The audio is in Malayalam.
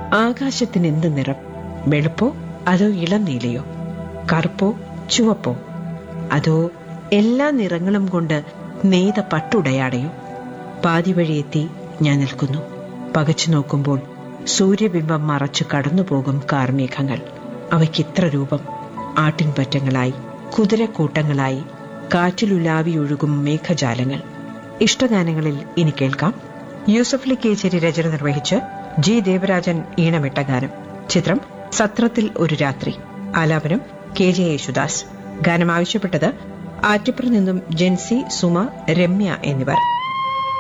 ആകാശത്തിന് എന്ത് നിറം വെളുപ്പോ അതോ ഇളം നീലയോ കറുപ്പോ ചുവപ്പോ അതോ എല്ലാ നിറങ്ങളും കൊണ്ട് നെയ്ത പട്ടുടയാടയോ പാതി വഴിയെത്തി ഞാൻ നിൽക്കുന്നു പകച്ചു നോക്കുമ്പോൾ സൂര്യബിംബം മറച്ചു കടന്നുപോകും കാർമേഘങ്ങൾ അവയ്ക്കിത്ര രൂപം ആട്ടിൻപറ്റങ്ങളായി കുതിരക്കൂട്ടങ്ങളായി കാറ്റിലുലാവി ഒഴുകും മേഘജാലങ്ങൾ ഇഷ്ടഗാനങ്ങളിൽ ഇനി കേൾക്കാം യൂസഫ് അലി കേച്ചേരി രചന നിർവഹിച്ച് ജി ദേവരാജൻ ഈണമിട്ട ഗാനം ചിത്രം സത്രത്തിൽ ഒരു രാത്രി ആലാപനം കെ ജെ യേശുദാസ് ഗാനം ആവശ്യപ്പെട്ടത് ആറ്റിപ്പുറ നിന്നും ജെൻസി സുമ രമ്യ എന്നിവർ